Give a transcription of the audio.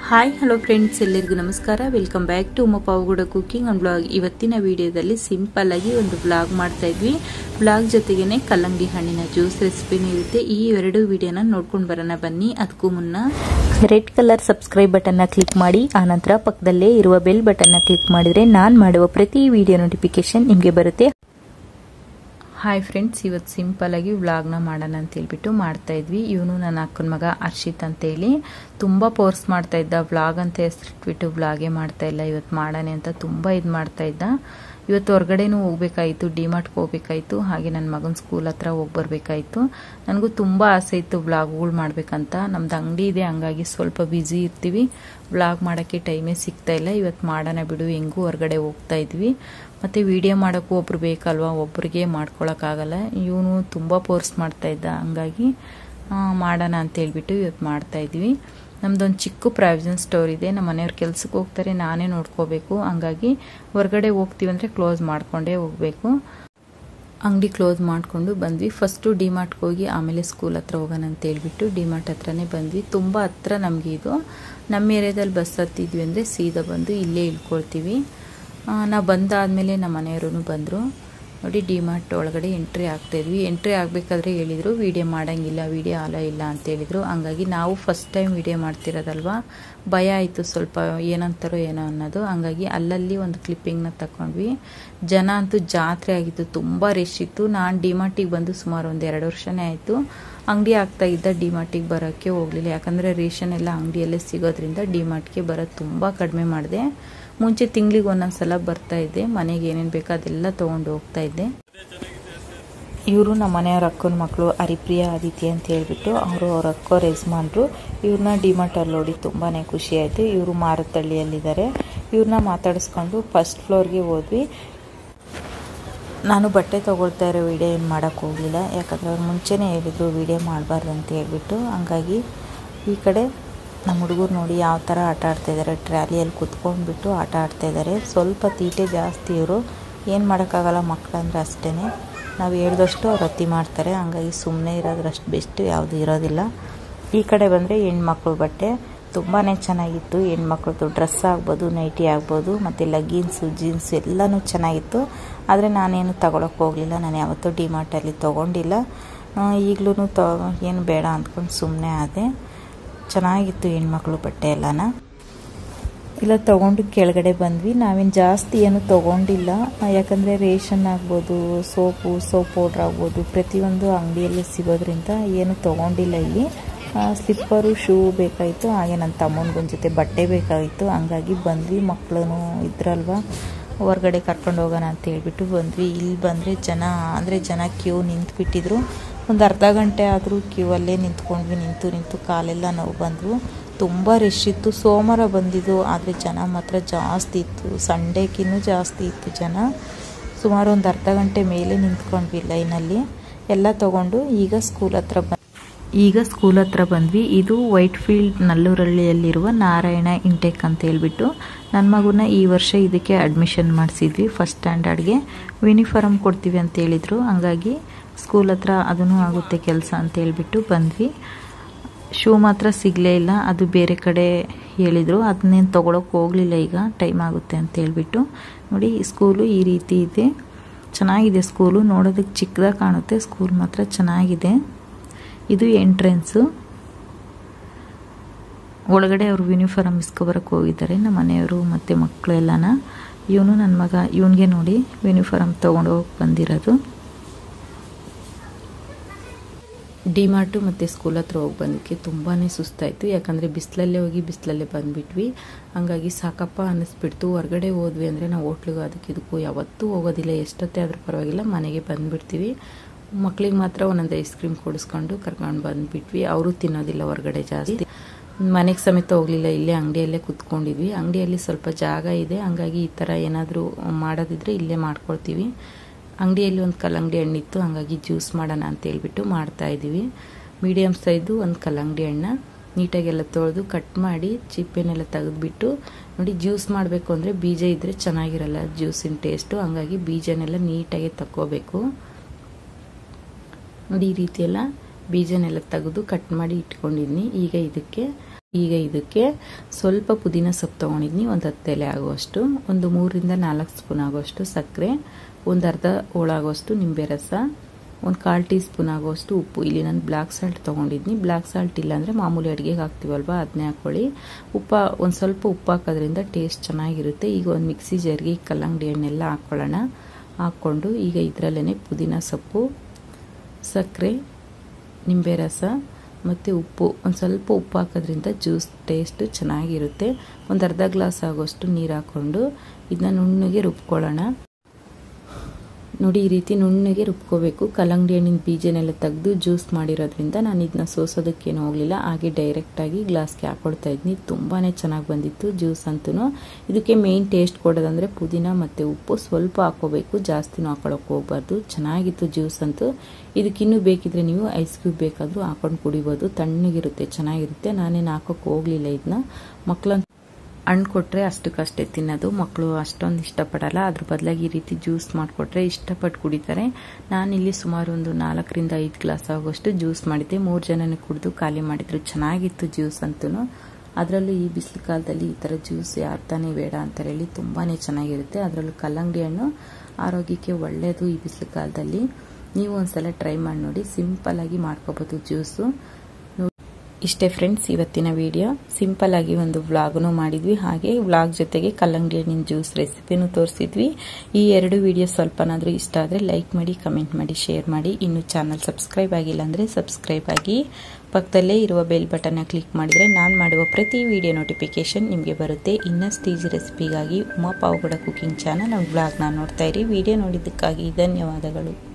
hi hello friends ಎಲ್ಲರಿಗೂ ನಮಸ್ಕಾರ welcome back to Uma Pavagada cooking and blog ಇವತ್ತಿನ ವಿಡಿಯೋದಲ್ಲಿ ಸಿಂಪಲ್ ಆಗಿ ಒಂದು ಬ್ಲಾಗ್ ಮಾಡ್ತಾ ಇದ್ವಿ ಬ್ಲಾಗ್ ಜೊತೆಗೇನೆ ಕಲ್ಲಂಗಡಿ ಹಣ್ಣಿನ ಜ್ಯೂಸ್ ರೆಸಿಪಿನೂ ಇರುತ್ತೆ ಈ ಎರಡು ವಿಡಿಯೋನ ನೋಡ್ಕೊಂಡು ಬರೋಣ ಬನ್ನಿ ಅದಕ್ಕೂ ಮುನ್ನ ರೆಡ್ ಕಲರ್ ಸಬ್ಸ್ಕ್ರೈಬ್ ಬಟನ್ನ ಕ್ಲಿಕ್ ಮಾಡಿ ಆನಂತರ ಪಕ್ಕದಲ್ಲೇ ಇರುವ ಬೆಲ್ ಬಟನ್ನ ಕ್ಲಿಕ್ ಮಾಡಿದರೆ ನಾನು ಮಾಡುವ ಪ್ರತಿ ವಿಡಿಯೋ ನೋಟಿಫಿಕೇಶನ್ ನಿಮಗೆ ಬರುತ್ತೆ ಹಾಯ್ ಫ್ರೆಂಡ್ಸ್ ಇವತ್ತು ಸಿಂಪಲಾಗಿ ವ್ಲಾಗ್ನ ಮಾಡೋಣ ಅಂತ ಹೇಳ್ಬಿಟ್ಟು ಮಾಡ್ತಾ ಇದ್ವಿ ಇವನು ನನ್ನ ಅಕ್ಕನ ಮಗ ಹರ್ಷಿತ್ ಅಂತೇಳಿ ತುಂಬ ಫೋರ್ಸ್ ಮಾಡ್ತಾ ಇದ್ದ ವ್ಲಾಗ್ ಅಂತ ಹೆಸರಿಟ್ಬಿಟ್ಟು ವ್ಲಾಗೇ ಮಾಡ್ತಾ ಇಲ್ಲ ಇವತ್ತು ಮಾಡೋಣ ಅಂತ ತುಂಬ ಇದು ಮಾಡ್ತಾ ಇದ್ದ ಇವತ್ತು ಹೊರಗಡೆನೂ ಹೋಗ್ಬೇಕಾಯಿತು ಡಿಮಾರ್ಟ್ಗೆ ಹೋಗ್ಬೇಕಾಯಿತು ಹಾಗೆ ನನ್ನ ಮಗನ ಸ್ಕೂಲ್ ಹತ್ರ ಹೋಗಿ ಬರಬೇಕಾಯಿತು ನನಗೂ ತುಂಬ ಆಸೆ ಇತ್ತು ವ್ಲಾಗ್ಗಳು ಮಾಡಬೇಕಂತ ನಮ್ದು ಅಂಗಡಿ ಇದೆ ಹಂಗಾಗಿ ಸ್ವಲ್ಪ ಬ್ಯುಸಿ ಇರ್ತೀವಿ ವ್ಲಾಗ್ ಮಾಡೋಕ್ಕೆ ಟೈಮೇ ಸಿಗ್ತಾ ಇಲ್ಲ ಇವತ್ತು ಮಾಡೋಣ ಬಿಡು ಹೆಂಗೂ ಹೊರಗಡೆ ಹೋಗ್ತಾ ಇದ್ವಿ ಮತ್ತು ವಿಡಿಯೋ ಮಾಡೋಕ್ಕೂ ಒಬ್ರು ಬೇಕಲ್ವಾ ಒಬ್ರಿಗೆ ಮಾಡ್ಕೊಳಕ್ಕಾಗಲ್ಲ ಇವನು ತುಂಬ ಫೋರ್ಸ್ ಮಾಡ್ತಾ ಇದ್ದ ಹಂಗಾಗಿ ಮಾಡೋಣ ಅಂತ ಹೇಳ್ಬಿಟ್ಟು ಇವತ್ತು ಮಾಡ್ತಾ ಇದ್ವಿ ನಮ್ದೊಂದು ಚಿಕ್ಕ ಪ್ರಾವಿಷನ್ ಸ್ಟೋರ್ ಇದೆ ನಮ್ಮ ಮನೆಯವ್ರ ಕೆಲ್ಸಕ್ಕೆ ಹೋಗ್ತಾರೆ ನಾನೇ ನೋಡ್ಕೋಬೇಕು ಹಂಗಾಗಿ ಹೊರಗಡೆ ಹೋಗ್ತೀವಿ ಅಂದರೆ ಕ್ಲೋಸ್ ಮಾಡ್ಕೊಂಡೇ ಹೋಗಬೇಕು ಅಂಗಡಿ ಕ್ಲೋಸ್ ಮಾಡಿಕೊಂಡು ಬಂದ್ವಿ ಫಸ್ಟು ಡಿಮಾರ್ಟ್ಗೆ ಹೋಗಿ ಆಮೇಲೆ ಸ್ಕೂಲ್ ಹತ್ರ ಹೋಗೋಣ ಅಂತ ಹೇಳ್ಬಿಟ್ಟು ಡಿಮಾರ್ಟ್ ಹತ್ರನೇ ಬಂದ್ವಿ ತುಂಬ ಹತ್ರ ನಮಗೆ ಇದು ನಮ್ಮ ಏರಿಯಾದಲ್ಲಿ ಬಸ್ ಹತ್ತಿದ್ವಿ ಅಂದರೆ ಸೀದಾ ಬಂದು ಇಲ್ಲೇ ಇಳ್ಕೊಳ್ತೀವಿ ನಾವು ಬಂದಾದಮೇಲೆ ನಮ್ಮ ಮನೆಯವರು ಬಂದರು ನೋಡಿ ಡಿಮಾರ್ಟ್ ಒಳಗಡೆ ಎಂಟ್ರಿ ಆಗ್ತಾಯಿದ್ವಿ ಎಂಟ್ರಿ ಆಗಬೇಕಾದ್ರೆ ಹೇಳಿದರು ವೀಡಿಯೋ ಮಾಡೋಂಗಿಲ್ಲ ವೀಡಿಯೋ ಅಲ ಇಲ್ಲ ಅಂತ ಹೇಳಿದರು ಹಂಗಾಗಿ ನಾವು ಫಸ್ಟ್ ಟೈಮ್ ವೀಡಿಯೋ ಮಾಡ್ತಿರೋದಲ್ವ ಭಯ ಆಯಿತು ಸ್ವಲ್ಪ ಏನಂತಾರೋ ಏನೋ ಅನ್ನೋದು ಹಂಗಾಗಿ ಅಲ್ಲಲ್ಲಿ ಒಂದು ಕ್ಲಿಪ್ಪಿಂಗ್ನ ತಗೊಂಡ್ವಿ ಜನ ಅಂತೂ ಜಾತ್ರೆ ಆಗಿತ್ತು ತುಂಬ ರಶ್ ಇತ್ತು ನಾನು ಡಿಮಾರ್ಟಿಗೆ ಬಂದು ಸುಮಾರು ಒಂದು ಎರಡು ವರ್ಷನೇ ಆಯಿತು ಅಂಗಡಿ ಆಗ್ತಾ ಇದ್ದ ಡಿಮಾರ್ಟಿಗೆ ಬರೋಕ್ಕೆ ಹೋಗಲಿಲ್ಲ ಯಾಕಂದರೆ ರೇಷನ್ ಎಲ್ಲ ಅಂಗಡಿಯಲ್ಲೇ ಸಿಗೋದ್ರಿಂದ ಡಿಮಾರ್ಟ್ಗೆ ಬರೋದು ತುಂಬ ಕಡಿಮೆ ಮಾಡಿದೆ ಮುಂಚೆ ತಿಂಗಳಿಗೆ ಒಂದೊಂದು ಸಲ ಬರ್ತಾ ಇದ್ದೆ ಮನೆಗೆ ಏನೇನು ಬೇಕೋ ಅದೆಲ್ಲ ತೊಗೊಂಡು ಹೋಗ್ತಾ ಇದ್ದೆ ಇವರು ನಮ್ಮ ಮನೆಯವ್ರ ಅಕ್ಕನ ಮಕ್ಕಳು ಹರಿಪ್ರಿಯ ಆದಿತ್ಯ ಅಂತ ಹೇಳ್ಬಿಟ್ಟು ಅವರು ಅವ್ರ ಅಕ್ಕ ಯಜಮಾನ್ರು ಇವ್ರನ್ನ ಡಿಮಾರ್ಟಲ್ಲಿ ನೋಡಿ ತುಂಬಾ ಖುಷಿ ಆಯಿತು ಇವರು ಮಾರುತ್ತಳ್ಳಿಯಲ್ಲಿದ್ದಾರೆ ಇವ್ರನ್ನ ಮಾತಾಡಿಸ್ಕೊಂಡು ಫಸ್ಟ್ ಫ್ಲೋರ್ಗೆ ಹೋದ್ವಿ ನಾನು ಬಟ್ಟೆ ತೊಗೊಳ್ತಾ ಇರೋ ವಿಡಿಯೋ ಏನು ಮಾಡೋಕ್ಕೆ ಹೋಗಲಿಲ್ಲ ಯಾಕಂದರೆ ಅವ್ರು ಮುಂಚೆನೇ ಹೇಳಿದರು ವಿಡಿಯೋ ಮಾಡಬಾರ್ದು ಅಂತ ಹೇಳ್ಬಿಟ್ಟು ಹಂಗಾಗಿ ಈ ಕಡೆ ನಮ್ಮ ಹುಡುಗರು ನೋಡಿ ಯಾವ ಥರ ಆಟ ಆಡ್ತಾಯಿದ್ದಾರೆ ಟ್ರ್ಯಾಲಿಯಲ್ಲಿ ಕುತ್ಕೊಂಡ್ಬಿಟ್ಟು ಆಟ ಆಡ್ತಾಯಿದ್ದಾರೆ ಸ್ವಲ್ಪ ತೀಟೆ ಜಾಸ್ತಿ ಇವರು ಏನು ಮಾಡೋಕ್ಕಾಗಲ್ಲ ಮಕ್ಕಳಂದ್ರೆ ಅಷ್ಟೇ ನಾವು ಹೇಳ್ದಷ್ಟು ಅವ್ರು ಅತಿ ಮಾಡ್ತಾರೆ ಹಂಗಾಗಿ ಸುಮ್ಮನೆ ಇರೋದ್ರಷ್ಟು ಬೆಸ್ಟ್ ಯಾವುದು ಇರೋದಿಲ್ಲ ಈ ಕಡೆ ಬಂದರೆ ಹೆಣ್ಮಕ್ಳು ಬಟ್ಟೆ ತುಂಬಾ ಚೆನ್ನಾಗಿತ್ತು ಹೆಣ್ಮಕ್ಳದ್ದು ಡ್ರೆಸ್ ಆಗ್ಬೋದು ನೈಟಿ ಆಗ್ಬೋದು ಮತ್ತು ಲಗ್ಗಿನ್ಸು ಜೀನ್ಸು ಎಲ್ಲನೂ ಚೆನ್ನಾಗಿತ್ತು ಆದರೆ ನಾನೇನು ತಗೊಳಕ್ಕೆ ಹೋಗಲಿಲ್ಲ ನಾನು ಯಾವತ್ತೂ ಡಿಮಾರ್ಟಲ್ಲಿ ತೊಗೊಂಡಿಲ್ಲ ಈಗಲೂ ತೊ ಏನು ಬೇಡ ಅಂದ್ಕೊಂಡು ಸುಮ್ಮನೆ ಆದೆ ಚೆನ್ನಾಗಿತ್ತು ಹೆಣ್ಮಕ್ಳು ಬಟ್ಟೆ ಎಲ್ಲನ ಇಲ್ಲ ತೊಗೊಂಡು ಕೆಳಗಡೆ ಬಂದ್ವಿ ನಾವೇನು ಜಾಸ್ತಿ ಏನು ತೊಗೊಂಡಿಲ್ಲ ಯಾಕಂದರೆ ರೇಷನ್ ಆಗ್ಬೋದು ಸೋಪು ಸೋಪ್ ಪೌಡ್ರ್ ಆಗ್ಬೋದು ಪ್ರತಿಯೊಂದು ಅಂಗಡಿಯಲ್ಲಿ ಸಿಗೋದ್ರಿಂದ ಏನು ತೊಗೊಂಡಿಲ್ಲ ಇಲ್ಲಿ ಸ್ಲಿಪ್ಪರು ಶೂ ಬೇಕಾಯಿತು ಹಾಗೆ ನನ್ನ ತಮ್ಮನಿಗೊಂದು ಜೊತೆ ಬಟ್ಟೆ ಬೇಕಾಗಿತ್ತು ಹಂಗಾಗಿ ಬಂದ್ವಿ ಮಕ್ಕಳು ಇದ್ರಲ್ವ ಹೊರಗಡೆ ಕರ್ಕೊಂಡು ಹೋಗೋಣ ಅಂತ ಹೇಳ್ಬಿಟ್ಟು ಬಂದ್ವಿ ಇಲ್ಲಿ ಬಂದರೆ ಜನ ಅಂದರೆ ಜನ ಕ್ಯೂ ನಿಂತ್ಬಿಟ್ಟಿದ್ರು ಒಂದು ಅರ್ಧ ಗಂಟೆ ಆದರೂ ಕ್ಯೂ ಅಲ್ಲೇ ನಿಂತ್ಕೊಂಡ್ವಿ ನಿಂತು ನಿಂತು ಕಾಲೆಲ್ಲ ನೋವು ಬಂದವು ತುಂಬ ರಶ್ ಇತ್ತು ಸೋಮವಾರ ಬಂದಿದ್ದು ಆದರೆ ಜನ ಮಾತ್ರ ಜಾಸ್ತಿ ಇತ್ತು ಸಂಡೇಗಿನ್ನೂ ಜಾಸ್ತಿ ಇತ್ತು ಜನ ಸುಮಾರು ಒಂದು ಅರ್ಧ ಗಂಟೆ ಮೇಲೆ ನಿಂತ್ಕೊಂಡ್ವಿ ಲೈನಲ್ಲಿ ಎಲ್ಲ ತೊಗೊಂಡು ಈಗ ಸ್ಕೂಲ್ ಹತ್ರ ಬಂದು ಈಗ ಸ್ಕೂಲ್ ಹತ್ರ ಬಂದ್ವಿ ಇದು ವೈಟ್ ಫೀಲ್ಡ್ ನಲ್ಲೂರಳ್ಳಿಯಲ್ಲಿರುವ ನಾರಾಯಣ ಇಂಟೆಕ್ ಅಂತ ಹೇಳ್ಬಿಟ್ಟು ನನ್ನ ಮಗುನ ಈ ವರ್ಷ ಇದಕ್ಕೆ ಅಡ್ಮಿಷನ್ ಮಾಡಿಸಿದ್ವಿ ಫಸ್ಟ್ ಸ್ಟ್ಯಾಂಡರ್ಡ್ಗೆ ಯೂನಿಫಾರ್ಮ್ ಕೊಡ್ತೀವಿ ಅಂತ ಹೇಳಿದರು ಹಂಗಾಗಿ ಸ್ಕೂಲ್ ಹತ್ರ ಅದೂ ಆಗುತ್ತೆ ಕೆಲಸ ಅಂತ ಹೇಳ್ಬಿಟ್ಟು ಬಂದ್ವಿ ಶೂ ಮಾತ್ರ ಸಿಗಲೇ ಇಲ್ಲ ಅದು ಬೇರೆ ಕಡೆ ಹೇಳಿದರು ಅದನ್ನೇನು ತೊಗೊಳಕ್ಕೆ ಹೋಗಲಿಲ್ಲ ಈಗ ಟೈಮ್ ಆಗುತ್ತೆ ಅಂತ ಹೇಳ್ಬಿಟ್ಟು ನೋಡಿ ಸ್ಕೂಲು ಈ ರೀತಿ ಇದೆ ಚೆನ್ನಾಗಿದೆ ಸ್ಕೂಲು ನೋಡೋದಕ್ಕೆ ಚಿಕ್ಕದಾಗಿ ಕಾಣುತ್ತೆ ಸ್ಕೂಲ್ ಮಾತ್ರ ಚೆನ್ನಾಗಿದೆ ಇದು ಎಂಟ್ರೆನ್ಸು ಒಳಗಡೆ ಅವರು ಯೂನಿಫಾರ್ಮ್ ಇಸ್ಕೊಬರಕ್ಕೆ ಹೋಗಿದ್ದಾರೆ ನಮ್ಮ ಮನೆಯವರು ಮತ್ತು ಮಕ್ಕಳು ಎಲ್ಲನ ಇವನು ನನ್ನ ಮಗ ಇವನಿಗೆ ನೋಡಿ ಯೂನಿಫಾರ್ಮ್ ತೊಗೊಂಡು ಹೋಗಿ ಬಂದಿರೋದು ಡಿಮಾರ್ಟು ಮತ್ತು ಸ್ಕೂಲ್ ಹತ್ರ ಹೋಗಿ ಬಂದಕ್ಕೆ ತುಂಬಾ ಸುಸ್ತಾಯಿತು ಯಾಕಂದರೆ ಬಿಸಿಲಲ್ಲೇ ಹೋಗಿ ಬಿಸಿಲಲ್ಲೇ ಬಂದುಬಿಟ್ವಿ ಹಂಗಾಗಿ ಸಾಕಪ್ಪ ಅನ್ನಿಸ್ಬಿಡ್ತು ಹೊರಗಡೆ ಹೋದ್ವಿ ಅಂದರೆ ನಾವು ಹೋಟ್ಲಿಗೂ ಅದಕ್ಕೆ ಇದಕ್ಕೂ ಯಾವತ್ತೂ ಹೋಗೋದಿಲ್ಲ ಎಷ್ಟೊತ್ತೇ ಆದರೂ ಪರವಾಗಿಲ್ಲ ಮನೆಗೆ ಬಂದುಬಿಡ್ತೀವಿ ಮಕ್ಳಿಗೆ ಮಾತ್ರ ಒಂದೊಂದು ಐಸ್ ಕ್ರೀಮ್ ಕೊಡಿಸ್ಕೊಂಡು ಕರ್ಕೊಂಡು ಬಂದುಬಿಟ್ವಿ ಅವರು ತಿನ್ನೋದಿಲ್ಲ ಹೊರಗಡೆ ಜಾಸ್ತಿ ಮನೆಗೆ ಸಮೇತ ಹೋಗಲಿಲ್ಲ ಇಲ್ಲೇ ಅಂಗಡಿಯಲ್ಲೇ ಕುತ್ಕೊಂಡಿದ್ವಿ ಅಂಗಡಿಯಲ್ಲಿ ಸ್ವಲ್ಪ ಜಾಗ ಇದೆ ಹಂಗಾಗಿ ಈ ಥರ ಏನಾದರೂ ಮಾಡೋದಿದ್ರೆ ಇಲ್ಲೇ ಮಾಡ್ಕೊಳ್ತೀವಿ ಅಂಗಡಿಯಲ್ಲಿ ಒಂದು ಕಲ್ಲಂಗಡಿ ಹಣ್ಣಿತ್ತು ಹಾಗಾಗಿ ಜ್ಯೂಸ್ ಮಾಡೋಣ ಅಂತ ಹೇಳ್ಬಿಟ್ಟು ಮಾಡ್ತಾಯಿದ್ದೀವಿ ಮೀಡಿಯಮ್ ಸೈಜು ಒಂದು ಕಲ್ಲಂಗಡಿ ಹಣ್ಣ ನೀಟಾಗೆಲ್ಲ ತೊಳೆದು ಕಟ್ ಮಾಡಿ ಚಿಪ್ಪೆನೆಲ್ಲ ತೆಗೆದುಬಿಟ್ಟು ನೋಡಿ ಜ್ಯೂಸ್ ಮಾಡಬೇಕು ಅಂದರೆ ಬೀಜ ಇದ್ದರೆ ಚೆನ್ನಾಗಿರಲ್ಲ ಜ್ಯೂಸಿನ ಟೇಸ್ಟು ಹಂಗಾಗಿ ಬೀಜನೆಲ್ಲ ನೀಟಾಗಿ ತಗೋಬೇಕು ನೋಡಿ ಈ ರೀತಿ ಎಲ್ಲ ಬೀಜನೆಲ್ಲ ತೆಗೆದು ಕಟ್ ಮಾಡಿ ಇಟ್ಕೊಂಡಿದ್ದೀನಿ ಈಗ ಇದಕ್ಕೆ ಈಗ ಇದಕ್ಕೆ ಸ್ವಲ್ಪ ಪುದೀನ ಸೊಪ್ಪು ತೊಗೊಂಡಿದ್ನಿ ಒಂದು ಹತ್ತು ಎಲೆ ಆಗುವಷ್ಟು ಒಂದು ಮೂರರಿಂದ ನಾಲ್ಕು ಸ್ಪೂನ್ ಆಗುವಷ್ಟು ಸಕ್ಕರೆ ಒಂದು ಅರ್ಧ ಹೋಳಾಗುವಷ್ಟು ನಿಂಬೆ ರಸ ಒಂದು ಕಾಲು ಟೀ ಸ್ಪೂನ್ ಆಗುವಷ್ಟು ಉಪ್ಪು ಇಲ್ಲಿ ನಾನು ಬ್ಲ್ಯಾಕ್ ಸಾಲ್ಟ್ ತೊಗೊಂಡಿದ್ನಿ ಬ್ಲ್ಯಾಕ್ ಸಾಲ್ಟ್ ಇಲ್ಲಾಂದರೆ ಮಾಮೂಲಿ ಅಡುಗೆಗೆ ಹಾಕ್ತೀವಲ್ವ ಅದನ್ನೇ ಹಾಕ್ಕೊಳ್ಳಿ ಉಪ್ಪ ಒಂದು ಸ್ವಲ್ಪ ಉಪ್ಪು ಹಾಕೋದ್ರಿಂದ ಟೇಸ್ಟ್ ಚೆನ್ನಾಗಿರುತ್ತೆ ಈಗ ಒಂದು ಮಿಕ್ಸಿ ಜಾರ್ಗೆ ಕಲ್ಲಂಗಡಿ ಹಣ್ಣೆಲ್ಲ ಹಾಕ್ಕೊಳ್ಳೋಣ ಹಾಕ್ಕೊಂಡು ಈಗ ಇದರಲ್ಲೇ ಪುದೀನ ಸೊಪ್ಪು ಸಕ್ಕರೆ ನಿಂಬೆ ರಸ ಮತ್ತು ಉಪ್ಪು ಒಂದು ಸ್ವಲ್ಪ ಉಪ್ಪು ಹಾಕೋದ್ರಿಂದ ಜ್ಯೂಸ್ ಟೇಸ್ಟ್ ಚೆನ್ನಾಗಿರುತ್ತೆ ಒಂದು ಅರ್ಧ ಗ್ಲಾಸ್ ಆಗೋಷ್ಟು ನೀರು ಹಾಕ್ಕೊಂಡು ಇದನ್ನ ನುಣ್ಣಗೆ ರುಬ್ಕೊಳ್ಳೋಣ ನೋಡಿ ಈ ರೀತಿ ನುಣ್ಣಗೆ ರುಬ್ಕೋಬೇಕು ಕಲ್ಲಂಗಡಿ ಹಣ್ಣಿನ ಬೀಜನೆಲ್ಲ ತೆಗೆದು ಜ್ಯೂಸ್ ಮಾಡಿರೋದ್ರಿಂದ ನಾನು ಇದನ್ನ ಸೋಸೋದಕ್ಕೇನು ಹೋಗಲಿಲ್ಲ ಹಾಗೆ ಡೈರೆಕ್ಟಾಗಿ ಗ್ಲಾಸ್ಗೆ ಹಾಕೊಳ್ತಾ ಇದ್ನಿ ತುಂಬಾ ಚೆನ್ನಾಗಿ ಬಂದಿತ್ತು ಜ್ಯೂಸ್ ಅಂತೂ ಇದಕ್ಕೆ ಮೇಯ್ನ್ ಟೇಸ್ಟ್ ಕೊಡೋದಂದರೆ ಪುದೀನ ಮತ್ತು ಉಪ್ಪು ಸ್ವಲ್ಪ ಹಾಕೋಬೇಕು ಜಾಸ್ತಿನೂ ಹಾಕೊಳ್ಳೋಕೆ ಹೋಗ್ಬಾರ್ದು ಚೆನ್ನಾಗಿತ್ತು ಜ್ಯೂಸ್ ಅಂತೂ ಇದಕ್ಕಿನ್ನೂ ಬೇಕಿದ್ರೆ ನೀವು ಐಸ್ ಕ್ಯೂಬ್ ಬೇಕಾದರೂ ಹಾಕೊಂಡು ಕುಡಿಬೋದು ತಣ್ಣಗಿರುತ್ತೆ ಚೆನ್ನಾಗಿರುತ್ತೆ ನಾನೇನು ಹಾಕೋಕೆ ಹೋಗಲಿಲ್ಲ ಇದನ್ನ ಮಕ್ಕಳಂತ ಹಣ್ಣು ಕೊಟ್ಟರೆ ಅಷ್ಟಕ್ಕಷ್ಟೇ ತಿನ್ನೋದು ಮಕ್ಕಳು ಅಷ್ಟೊಂದು ಇಷ್ಟಪಡಲ್ಲ ಅದ್ರ ಬದಲಾಗಿ ಈ ರೀತಿ ಜ್ಯೂಸ್ ಮಾಡಿಕೊಟ್ರೆ ಇಷ್ಟಪಟ್ಟು ಕುಡಿತಾರೆ ನಾನಿಲ್ಲಿ ಸುಮಾರು ಒಂದು ನಾಲ್ಕರಿಂದ ಐದು ಗ್ಲಾಸ್ ಆಗೋಷ್ಟು ಜ್ಯೂಸ್ ಮಾಡಿದ್ದೆ ಮೂರು ಜನನ ಕುಡಿದು ಖಾಲಿ ಮಾಡಿದ್ರು ಚೆನ್ನಾಗಿತ್ತು ಜ್ಯೂಸ್ ಅಂತೂ ಅದರಲ್ಲೂ ಈ ಬಿಸಿಲು ಕಾಲದಲ್ಲಿ ಈ ಥರ ಜ್ಯೂಸ್ ಯಾರು ತಾನೇ ಬೇಡ ಅಂತಾರೆ ಹೇಳಿ ತುಂಬಾ ಚೆನ್ನಾಗಿರುತ್ತೆ ಅದರಲ್ಲೂ ಕಲ್ಲಂಗಡಿ ಹಣ್ಣು ಆರೋಗ್ಯಕ್ಕೆ ಒಳ್ಳೆಯದು ಈ ಬಿಸಿಲು ಕಾಲದಲ್ಲಿ ನೀವು ಒಂದ್ಸಲ ಟ್ರೈ ಮಾಡಿ ನೋಡಿ ಸಿಂಪಲ್ಲಾಗಿ ಮಾಡ್ಕೋಬೋದು ಜ್ಯೂಸು ಇಷ್ಟೇ ಫ್ರೆಂಡ್ಸ್ ಇವತ್ತಿನ ವಿಡಿಯೋ ಸಿಂಪಲ್ ಆಗಿ ಒಂದು ವ್ಲಾಗ್ನು ಮಾಡಿದ್ವಿ ಹಾಗೆ ವ್ಲಾಗ್ ಜೊತೆಗೆ ಕಲ್ಲಂಗಡಿ ಹಣ್ಣಿನ ಜ್ಯೂಸ್ ರೆಸಿಪಿನೂ ತೋರಿಸಿದ್ವಿ ಈ ಎರಡು ವಿಡಿಯೋ ಸ್ವಲ್ಪನಾದರೂ ಇಷ್ಟ ಆದರೆ ಲೈಕ್ ಮಾಡಿ ಕಮೆಂಟ್ ಮಾಡಿ ಶೇರ್ ಮಾಡಿ ಇನ್ನು ಚಾನಲ್ ಸಬ್ಸ್ಕ್ರೈಬ್ ಆಗಿಲ್ಲ ಅಂದರೆ ಸಬ್ಸ್ಕ್ರೈಬ್ ಆಗಿ ಪಕ್ಕದಲ್ಲೇ ಇರುವ ಬೆಲ್ ಬಟನ್ನ ಕ್ಲಿಕ್ ಮಾಡಿದರೆ ನಾನು ಮಾಡುವ ಪ್ರತಿ ವಿಡಿಯೋ ನೋಟಿಫಿಕೇಶನ್ ನಿಮಗೆ ಬರುತ್ತೆ ಇನ್ನಷ್ಟು ಈಜಿ ರೆಸಿಪಿಗಾಗಿ ಉಮಾ ಪಾವುಗಡ ಕುಕಿಂಗ್ ಚಾನಲ್ ನಮ್ಮ ಬ್ಲಾಗ್ನ ನೋಡ್ತಾ ಇರಿ ವಿಡಿಯೋ ನೋಡಿದ್ದಕ್ಕಾಗಿ ಧನ್ಯವಾದಗಳು